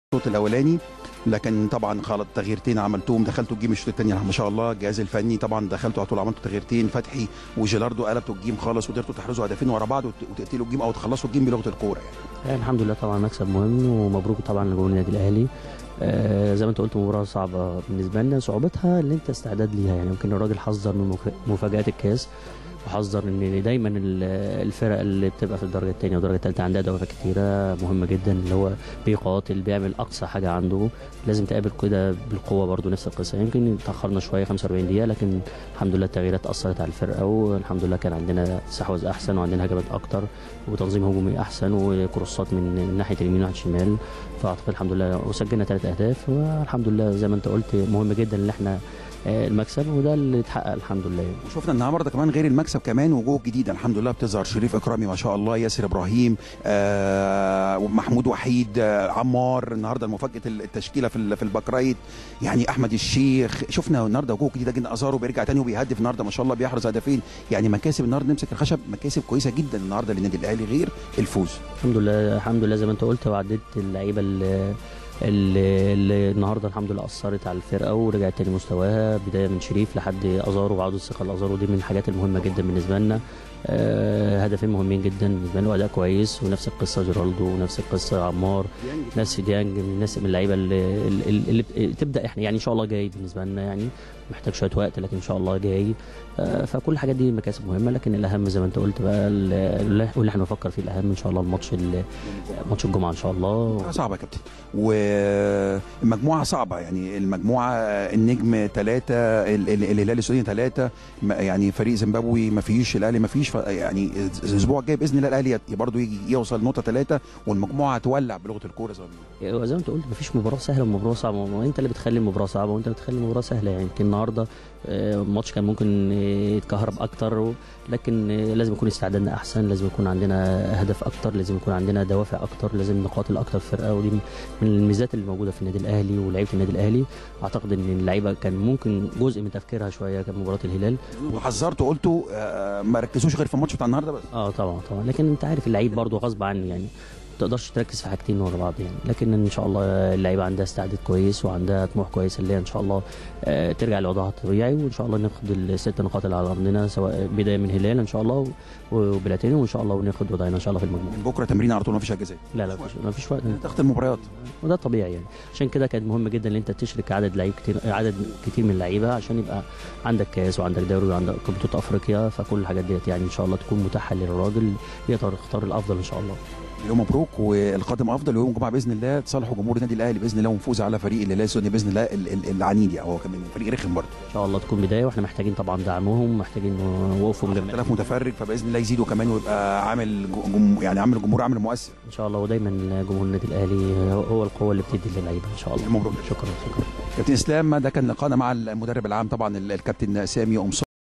الشوط الاولاني لكن طبعا خلط تغييرتين عملتهم دخلتوا الجيم الشوط الثاني ما شاء الله الجهاز الفني طبعا دخلتوا على طول عملتوا تغييرتين فتحي وجيلاردو قلبتوا الجيم خالص وقدرتوا تحرزوا هدفين ورا بعض وت- وتقتلوا الجيم او تخلصوا الجيم بلغه الكوره يعني يعني الحمد لله طبعا مكسب مهم ومبروك طبعا لجمهور النادي الاهلي آه زي ما انت قلت مباراه صعبه بالنسبه لنا صعوبتها اللي انت استعداد ليها يعني يمكن الراجل حذر من مك- مفاجات الكاس وحذر ان دايما ال- الفرق اللي بتبقى في الدرجه الثانيه والدرجه الثالثه عندها دوافع كتيره مهمه جدا اللي هو بيقاتل بيعمل اقصى حاجه عنده لازم تقابل كده بالقوه برضو نفس القصه يمكن تاخرنا شويه 45 دقيقه لكن الحمد لله التغييرات اثرت على الفرقه والحمد لله كان عندنا استحواذ احسن وعندنا هجمات اكتر وتنظيم هجومي احسن وكروسات من ناحيه اليمين وناحيه الشمال فاعتقد الحمد لله وسجلنا ثلاث اهداف والحمد لله زي ما انت قلت مهم جدا ان احنا آه، المكسب وده اللي اتحقق الحمد لله وشفنا النهارده كمان غير المكسب كمان وجوه جديده الحمد لله بتظهر شريف اكرامي ما شاء الله ياسر ابراهيم آه محمود وحيد آه عمار النهارده المفاجاه التشكيله في ال- في الباك رايت يعني احمد الشيخ شفنا النهارده وجوه جديده جدا ازارو بيرجع تاني وبيهدف النهارده ما شاء الله بيحرز هدفين يعني مكاسب النهارده نمسك الخشب مكاسب كويسه جدا النهارده للنادي الاهلي غير الفوز الحمد لله الحمد لله زي ما انت قلت وعديت اللعيبه اللي, اللي, اللي النهارده الحمد لله اثرت على الفرقه ورجعت تاني مستواها بدايه من شريف لحد ازارو وعوده الثقه لازارو دي من الحاجات المهمه جدا بالنسبه لنا آه هدفين مهمين جدا بالنسبه لنا واداء كويس ونفس القصه جيرالدو ونفس القصه عمار ناس ديانج من الناس من اللعيبه اللي, اللي, اللي اللي تبدا احنا يعني ان شاء الله جاي بالنسبه لنا يعني محتاج شويه وقت لكن ان شاء الله جاي آه، فكل الحاجات دي مكاسب مهمه لكن الاهم زي ما انت قلت بقى ال- واللي احنا بنفكر فيه الاهم ان شاء الله الماتش ال- ماتش الجمعه ان شاء الله صعبة يا كابتن والمجموعة صعبة يعني المجموعة النجم ثلاثة ال- ال- الهلال السوداني ثلاثة ما- يعني فريق زيمبابوي ما فيش الأهلي ما فيش ف- يعني الأسبوع الجاي بإذن الله الأهلي برضه يجي يوصل نقطة ثلاثة والمجموعة هتولع بلغة الكورة زي ما بيقولوا. زي ما انت قلت مفيش مباراه سهله ومباراه صعبه ما انت اللي بتخلي المباراه صعبه وانت بتخلي المباراه سهله يعني يمكن النهارده آه، الماتش كان ممكن آه، يتكهرب اكتر و- لكن آه، لازم يكون استعدادنا احسن لازم يكون عندنا هدف اكتر لازم يكون عندنا دوافع اكتر لازم نقاتل اكتر في الفرقه ودي من الميزات اللي موجوده في النادي الاهلي ولاعيبه النادي الاهلي اعتقد ان اللعيبه كان ممكن جزء من تفكيرها شويه كان مباراه الهلال وحذرتوا قلتوا آه، ما ركزوش غير في الماتش بتاع النهارده بس اه طبعا طبعا لكن انت عارف اللعيب برضه غصب عنه يعني ما تقدرش تركز في حاجتين ورا بعض يعني لكن ان شاء الله اللعيبه عندها استعداد كويس وعندها طموح كويس اللي هي ان شاء الله آه، ترجع لوضعها الطبيعي وان شاء الله ناخد الست نقاط اللي على ارضنا سواء بدايه من هلال ان شاء الله وبلاتيني وان شاء الله وناخد وضعنا ان شاء الله في المجموعه من بكرة تمرين على طول ما فيش أجازات لا لا مفيش- ما فيش وقت ضغط المباريات وده طبيعي يعني عشان كده كان مهم جدا ان انت تشرك عدد لعيب كتير عدد كتير من اللعيبه عشان يبقى عندك كاس وعندك دوري وعندك بطوله افريقيا فكل الحاجات ديت يعني ان شاء الله تكون متاحه للراجل يقدر يختار الافضل ان شاء الله يوم مبروك والقادم افضل ويوم الجمعه باذن الله تصالحوا جمهور النادي الاهلي باذن الله ونفوز على فريق الهلال السوداني باذن الله ال- ال- العنيد يعني هو كمان فريق رخم برضه ان شاء الله تكون بدايه واحنا محتاجين طبعا دعمهم محتاجين وقوفهم جميعا 3000 متفرج فباذن الله يزيدوا كمان ويبقى عامل جم... يعني عامل جمهور عامل مؤثر ان شاء الله ودايما جمهور النادي الاهلي هو- هو القوه اللي بتدي للعيبه ان شاء الله مبروك. شكرا شكرا كابتن اسلام ده كان لقاءنا مع المدرب العام طبعا الكابتن سامي قمصان